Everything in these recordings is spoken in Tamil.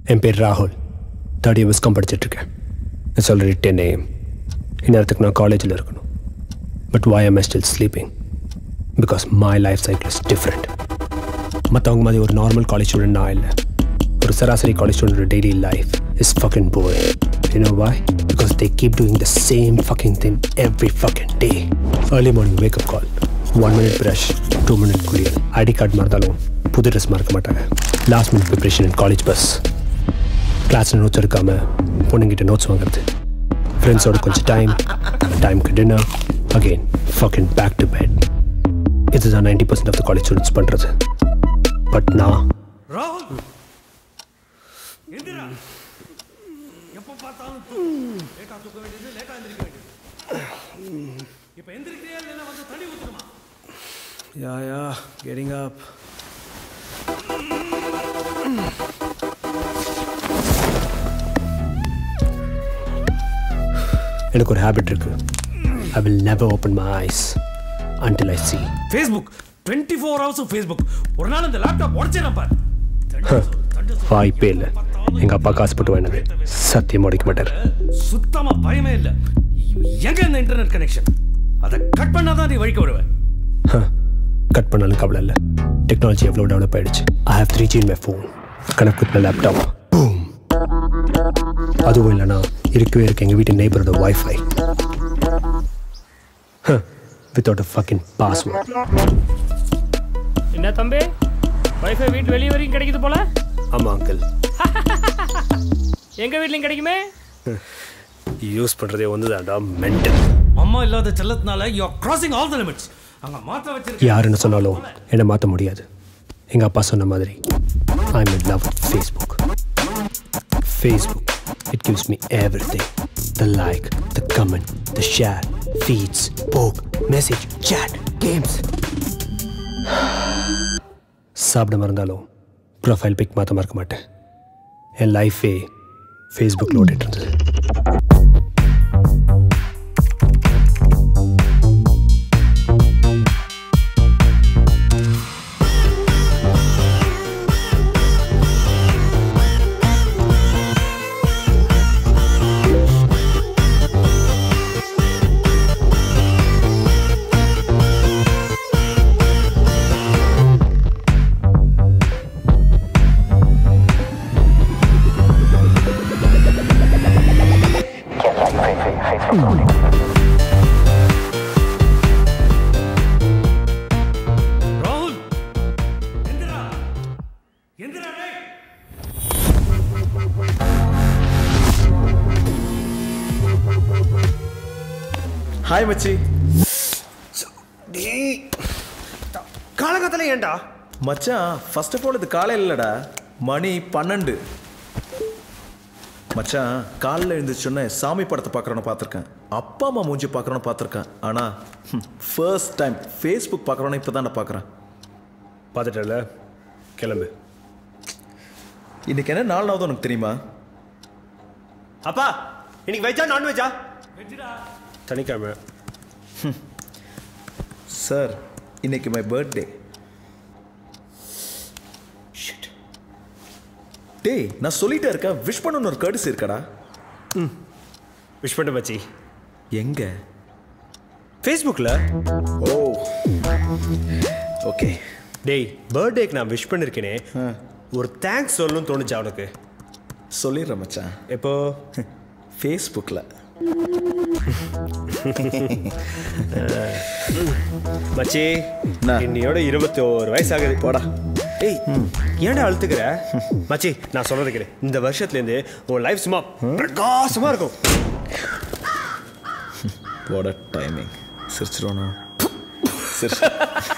என் பேர் ராகுல் தேர்ட் இயர் விஸ்காம் படிச்சிட்ருக்கேன் இட்ஸ் ஆல்ரெடி டென் ஏஎம் இந்நேரத்துக்கு நான் காலேஜில் இருக்கணும் but why am I still sleeping because my life cycle is different மற்றவங்க மாதிரி ஒரு நார்மல் காலேஜ் ஸ்டூடெண்ட் நான் இல்லை ஒரு சராசரி college student daily life is fucking boring you know why because they keep doing the same fucking thing every fucking day early morning wake up call one minute brush two minute குளியல் ஐடி கார்டு மறந்தாலும் புது ட்ரெஸ் மறக்க மாட்டாங்க last minute preparation in college bus கிளாஸில் நோட்ஸ் எடுக்காமல் பொண்ணுங்கிட்ட நோட்ஸ் வாங்குறது ஃப்ரெண்ட்ஸோட கொஞ்சம் டைம் டைம்க்கு dinner again fucking back to bed இதுதான் ninety percent of the college students பண்ணுறது பட் நான் ராகுல் எந்திரா எப்போ பார்த்தாலும் தூக்கம். லேட்டா தூக்க வேண்டியது லேட்டா எந்திரிக்க வேண்டியது இப்ப எந்திரிக்கிறியா இல்லைன்னா வந்து தண்ணி ஊத்துணுமா Yeah, yeah, getting up. எனக்கு ஒரு ஹேபிட் இருக்கு I will never open my eyes until I see Facebook twenty four ஹவர்ஸும் ஃபேஸ்புக் ஒரு நாள் இந்த லேப்டாப் உடச்சிடறேன் பாரு வாய்ப்பே இல்லை எங்கள் அப்பா காசு போட்டு வாங்கினது சத்தியம் உடைக்க மாட்டார் சுத்தமா பயமே இல்லை எங்க இந்த இன்டர்நெட் கனெக்ஷன் அதை கட் பண்ணாதான் நீ வழிக்க விடுவேன் கட் பண்ணாலும் கவலை இல்லை டெக்னாலஜி எவ்வளோ டெவலப் ஆயிடுச்சு I have three G in my phone connect with my laptop அதுவும் இல்லைனா இருக்கவே இருக்கு எங்கள் வீட்டு நெய்பரோட wifi without a fucking password என்ன தம்பி வைஃபை வீட்டு வெளியே வரைக்கும் கிடைக்குது போல ஆமாம் அங்கிள் எங்க வீட்லயும் கிடைக்குமே யூஸ் பண்ணுறதே ஒன்று தான்டா மென்டல் அம்மா இல்லாத செல்லத்தினால you are crossing all the limits அங்க மாத்த வச்சிருக்க யாருன்னு சொன்னாலும் என்னை மாற்ற முடியாது எங்கள் அப்பா சொன்ன மாதிரி I am in love with Facebook Facebook it gives me everything the like the comment the share feeds poke message chat games சாப்பிட மறந்தாலும் ப்ரொஃபைல் பிக் மாற்ற மறக்க மாட்டேன் என் லைஃபே ஃபேஸ்புக்கில் ஓடிட்டு இருந்தது ராகுல் எந்திரா எந்திரா டேய் ஹாய் மச்சி காலகத்தில் ஏன்டா மச்சான் ஃபர்ஸ்ட் ஆஃப் ஆல் இது காலையில் இல்லைடா மணி பன்னெண்டு மச்சான் காலைல எழுந்துச்சோன்னே சாமி படத்தை பார்க்குறவன பார்த்துருக்கேன் அப்பா அம்மா மூஞ்சி பார்க்குறவன பார்த்துருக்கேன் ஆனால் ஃபர்ஸ்ட் டைம் ஃபேஸ்புக் பார்க்குறவன இப்போ தான் நான் பார்க்குறேன் பார்த்துட்டல கிளம்பு இன்னைக்கு என்ன நாலாவது உனக்கு தெரியுமா அப்பா இன்னைக்கு வெஜ்ஜா நான்வெஜ்ஜா சனிக்கிழமை சார் இன்னைக்கு மை பர்த்டே டேய் நான் சொல்லிட்டே இருக்கேன் விஷ் பண்ணணும்னு ஒரு கடிசு இருக்கடா விஷ் பண்ண மச்சி எங்க ஃபேஸ்புக்கில் ஓ ஓகே டேய் பர்த்டேக்கு நான் விஷ் பண்ணிருக்கேனே ஒரு தேங்க்ஸ் சொல்லணும்னு தோணுச்சா உனக்கு சொல்லிடுறேன் மச்சான் எப்போ ஃபேஸ்புக்கில் மச்சி என்ன? இன்னையோட இருபத்தி ஓரு வயசு ஆகுது போடா ஏய் ஏன்டா அழுத்துக்கிற மச்சி நான் சொல்றது கேளு இந்த வருஷத்துலேருந்து உன் லைஃப் சும்மா பிரகாசமா இருக்கும் வாட் அ டைமிங் சிரிச்சிருவானா சிரிச்சு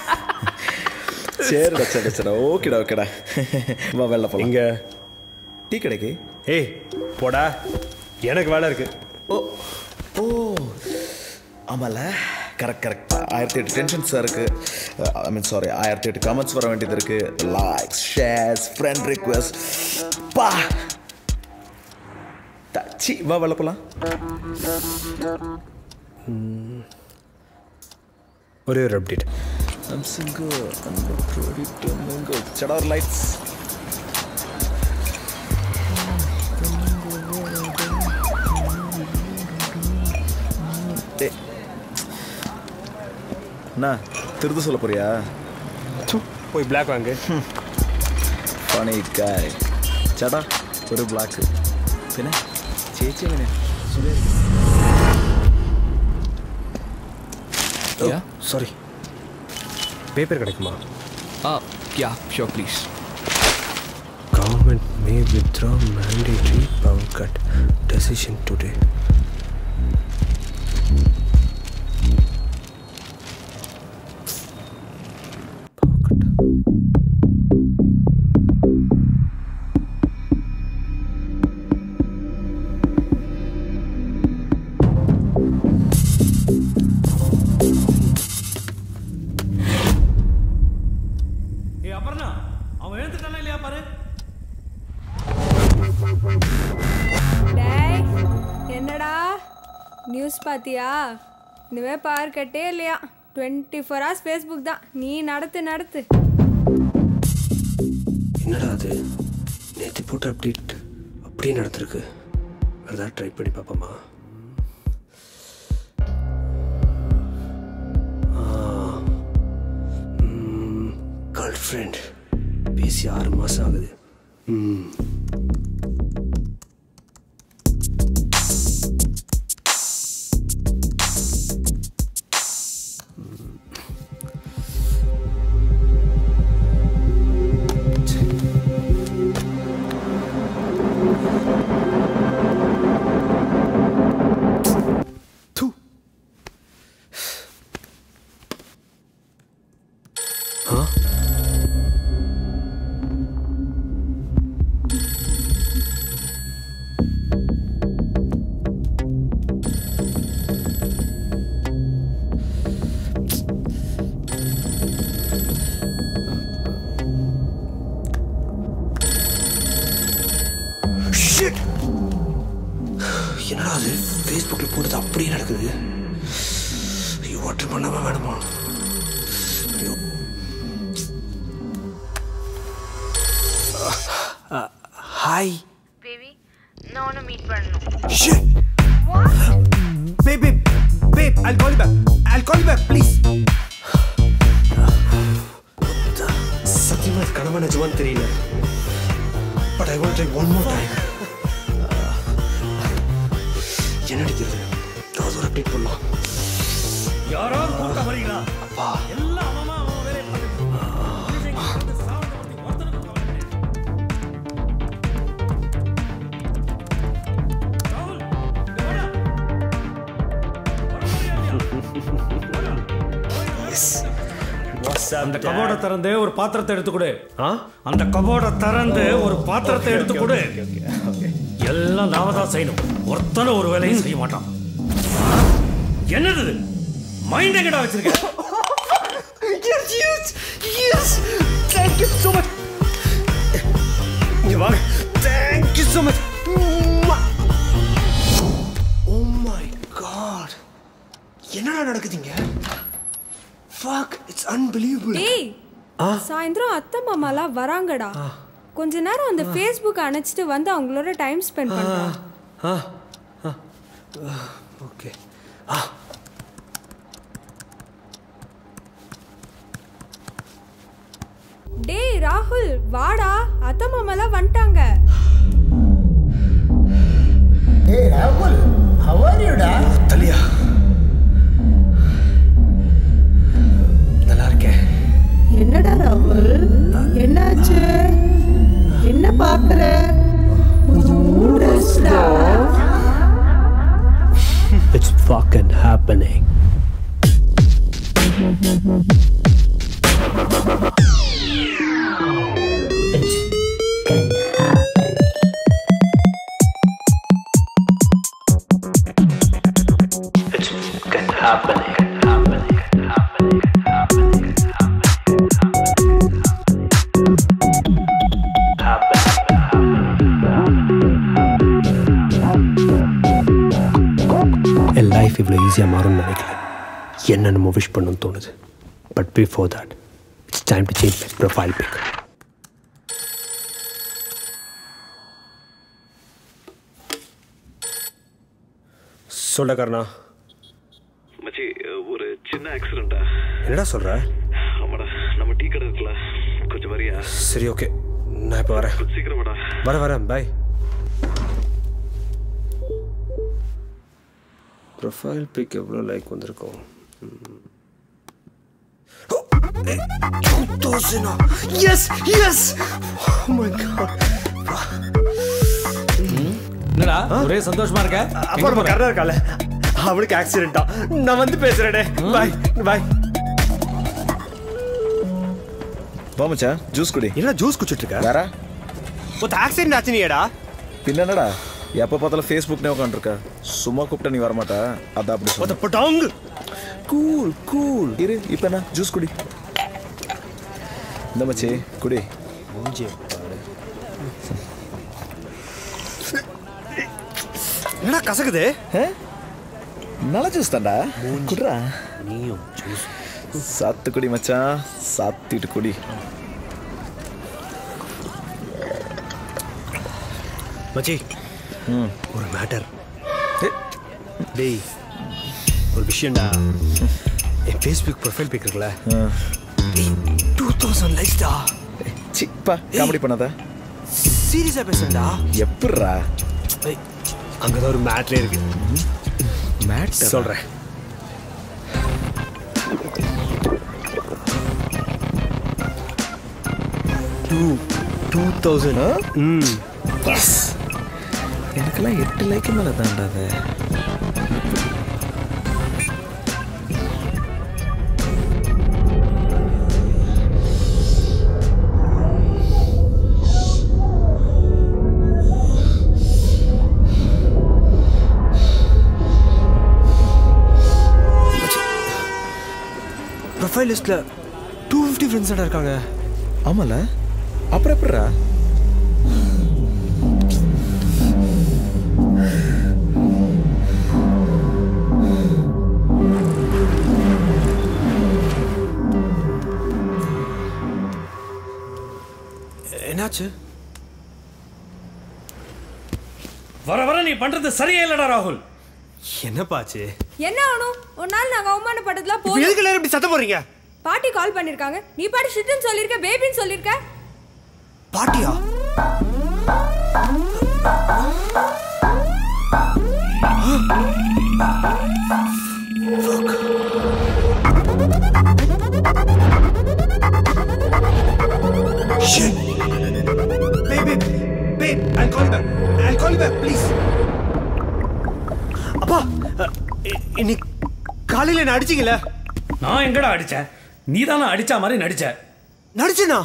சரிடா சரி சரி ஓகேடா ஓகேடா வா வெளில போலாம் இங்க டீ கடைக்கு ஏய் போடா எனக்கு வேலை இருக்கு ஓ ஓ ஆமால கரெக்ட் கரெக்ட் ஆயிரத்தி எட்டு டென்ஷன்ஸ் இருக்கு ஐ மீன் சாரி ஆயிரத்தி எட்டு கமெண்ட்ஸ் வர வேண்டியது இருக்கு லைக்ஸ் ஷேர்ஸ் ஃப்ரெண்ட் ரிக்வெஸ்ட் பா சி வா வெளில போலாம் ஒரே ஒரு update I'm single and ready to mingle. Cheddar lights. என்ன திருத்த சொல்ல போறியா போய் பிளாக் வாங்கு പണി കായ് ചേട്ടാ ഒരു ബ്ലാക്ക് പിന്നെ ചേച്ചി എങ്ങനെയാ Yeah? சாரி பேப்பர் கிடைக்குமா Uh, yeah, sure, please. Government may withdraw mandatory power cut decision today. Power cut. ஏய் அபர்ணா அவன் எழுந்துட்டானா இல்லையா பாரு டேய் என்னடா நியூஸ் பாத்தியா இனிமே பவர் கட்டே இல்லையா டுவெண்ட்டி ஃபோர் ஹவர்ஸ் ஃபேஸ்புக் தான் நீ நடத்து நடத்து என்னடா அது நேற்று போட்ட அப்டேட் அப்படியே நடந்திருக்கு வேறு ஏதாவது ட்ரை பண்ணி பார்ப்போமா கேர்ள் ஃப்ரெண்ட் பேசி ஆறு மாதம் ஆகுது ம் ஷிட் என்னடா அது ஃபேஸ்புக்கில் போட்டது அப்படியே நடக்குது ஐயோ வாட்டர் பண்ணாம வேணுமா ஐயோ ஹாய் பேபி நான் உன்னை மீட் பண்ணணும் shit Babe, babe, babe, I'll call you back. I'll call you back, please. சத்தியமா இது கனவா நிஜமான்னு தெரியல but I want try one more time என்ன அடிக்கிறது ஏதாவது ஒரு அப்டேட் பண்ணலாம் யாராவது கூட்ட வரீங்களா அப்பா எல்லாம் அவன் அவன் வேலையை பார்த்துட்டு இருக்கான். வந்து சாவத்தை பத்தி ஒருத்தனுக்கும் கவலை கிடையாது. ராகுல், இங்க வாடா. வர முடியா இல்லையா? அந்த கபோர்டை திறந்து ஒரு பாத்திரத்தை எடுத்து கொடு ஆ அந்த கபோர்டை திறந்து ஒரு பாத்திரத்தை எடுத்து கொடு எல்லாம் நாம தான் செய்யணும் ஒருத்தனும் ஒரு வேலையும் செய்ய மாட்டான் என்னது இது? மைண்ட் எங்கடா வச்சிருக்க Yes, yes, yes! Thank you so much! இங்க வாங்க Thank you so much! Oh my god! என்னடா நடக்குதுங்க Fuck, it's unbelievable! டேய் சாயந்தரம் அத்தை மாமாலாம் வராங்கடா கொஞ்ச நேரம் அந்த ஃபேஸ்புக் அணைச்சிட்டு வந்து அவங்களோட டைம் ஸ்பெண்ட் பண்றான் ஓகே டேய் ராகுல் வாடா அத்தை மாமாலாம் வந்துட்டாங்க Hey Rahul, how are you, da? தலியா நல்லா இருக்கேன் என்னடா ராகுல் என்னாச்சு என்ன பாக்குற It's fucking happening. It's fucking happening. Happening. Happening. Happening. என் லைஃப் இவ்வளோ ஈஸியாக மாறும்னு நினைக்கல என்னென்னமோ விஷ் பண்ணணும்னு தோணுது but before that it's time to change my profile pic சொல்ல கர்ணா மச்சி ஒரு சின்ன ஆக்சிடென்ட்டா என்னடா சொல்ற ஆமாடா நம்ம டீ கடை இருக்குல்ல கொஞ்சம் வரியா சரி ஓகே நான் இப்போ வரேன் சீக்கிரம் வாடா வர வரேன் பாய் ப்ரொஃபைல் பிக் எவ்வளோ லைக் வந்திருக்கும் எஸ் எஸ் மை காட் என்னடா ஒரே சந்தோஷமா இருக்க அப்பா நம்ம கரெக்டாக இருக்கால அவளுக்கு ஆக்சிடென்ட்டா நான் வந்து பேசுறேனே பாய் பாய் வா மச்சான் ஜூஸ் குடி என்ன ஜூஸ் குடிச்சிட்டு இருக்க வேற ஒரு ஆக்சிடென்ட் ஆச்சு நீடா பின்ன என்னடா எப்போ பார்த்தாலும் ஃபேஸ்புக்னே உட்காந்துருக்க சும்மா கூப்பிட்டா நீ வரமாட்டா அதான் அப்படி ஒரு சொன்ன பட்டாங் கூல் கூல் இரு இப்போ என்ன ஜூஸ் குடி இந்த மச்சி குடி மூஞ்சி பாரு என்னடா கசக்குது நல்ல ஜூஸ் தான்டா குடுறா நீயும் ஜூஸ் சாத்து குடி மச்சான் சாத்திட்டு குடி மச்சி ஒரு மேட்டர் டேய் ஒரு விஷயம்டா என் ஃபேஸ்புக் ப்ரொஃபைல் பிக் இருக்குல்ல டூ தௌசண்ட் லைக்ஸ்டா சிப்பா காமெடி பண்ணாத சீரியஸாக பேசுறேன்டா எப்பட்றா அங்கே தான் ஒரு மேட்லே இருக்கு மேட் சொல்கிறேன் டூ டூ தௌசண்ட் ம் எனக்கெல்லாம் எட்டு லைக்கு மேலே தான்டா அது ப்ரொஃபைல் லிஸ்ட்டில் டூ ஃபிஃப்டி ஃப்ரெண்ட்ஸ் இருக்காங்க ஆமால அப்புறம் எப்படிடா என்னாச்சு வர வர நீ பண்றது சரியே இல்லடா ராகுல் என்னப்பாச்சு என்ன ஆகணும் ஒரு நாள் நாங்கள் அவமானப்பட்டதுலாம் இப்போ போதும் எதுக்கு எல்லாரும் இப்படி சத்தம் போடுறீங்க பாட்டி கால் பண்ணிருக்காங்க நீ பாட்டி ஷிட்டுன்னு சொல்லியிருக்க பேபின்னு சொல்லியிருக்க பாட்டியா Shit. Babe, babe, babe, I'll call you back. I'll call you back, please. அப்பா அ, இ- இன்னைக்கு காலையில என்ன அடிச்சீங்கல்ல நான் எங்கடா அடிச்சேன் நீ தானே அடிச்ச மாதிரி நடிச்ச நடிச்சேனா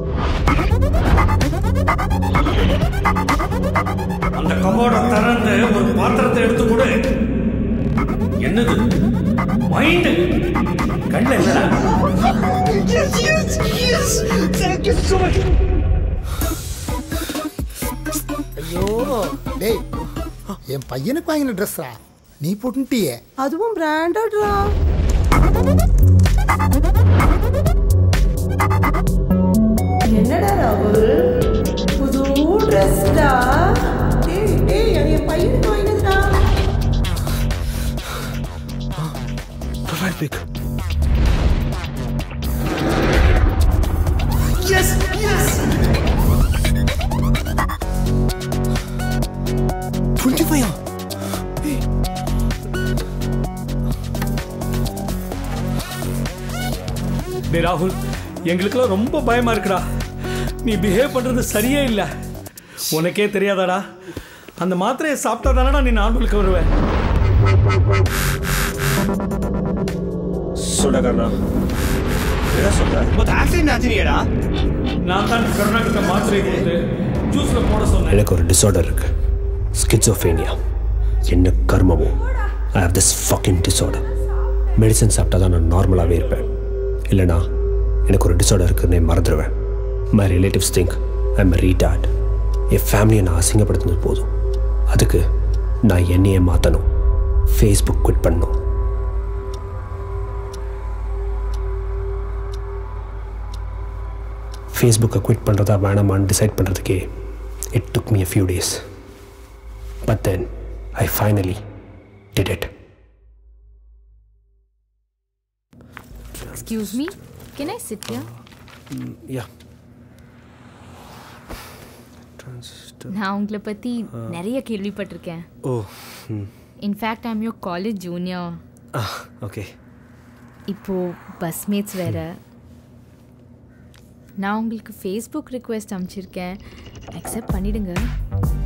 அந்த கபோர்டை திறந்து ஒரு பாத்திரத்தை எடுத்து கொடு என்னது மைண்டு கண்ணில் என்னடா ஐயோ டேய் என் பையனுக்கு வாங்கின ட்ரெஸ்ஸா நீ போட்டுட்டியே அதுவும் பிராண்டட்ரா என்னடா ராகுல் புது ட்ரெஸ்டா டேய் டேய் அது என் பையனுக்கு வாங்கினதுடா profile pic yes yes twenty five டே ராகுல் எங்களுக்கெல்லாம் ரொம்ப பயமா இருக்குடா நீ பிஹேவ் பண்றது சரியே இல்லை உனக்கே தெரியாதாடா அந்த மாத்திரையை சாப்பிட்டா தானடா நீ நார்மலுக்கு வருவேன் சுடகர்ணா என்ன சொல்ற மொத்த ஆக்சிடென்ட் ஆச்சுனியடா நான் தான் கருணாகிட்ட மாத்திரை கொடுத்து ஜூஸ்ல போட சொன்னேன் எனக்கு ஒரு டிசார்டர் இருக்கு ஸ்கிட்சோஃபேனியா என்ன கர்மமோ I have this fucking disorder medicine சாப்பிட்டா தான் நான் நார்மலாகவே இருப்பேன் இல்லைனா எனக்கு ஒரு டிசார்டர் இருக்குன்னு மறந்துடுவேன் my relatives think I am retard என் ஃபேமிலியை நான் அசிங்கப்படுத்தினது போதும் அதுக்கு நான் என்னையே மாற்றணும் ஃபேஸ்புக் குவிட் பண்ணணும் ஃபேஸ்புக்கை குவிட் பண்ணுறதா வேணாமான்னு டிசைட் பண்ணுறதுக்கே it took me a few days but then I finally did it excuse me can I sit yeah yeah நான் உங்களை பற்றி நிறைய கேள்விப்பட்டிருக்கேன் oh hmm in fact I'm your college junior ah okay இப்போது பஸ்மேட்ஸ் வேற நான் உங்களுக்கு ஃபேஸ்புக் ரிக்வெஸ்ட் அனுப்பிச்சிருக்கேன் அக்செப்ட் பண்ணிடுங்க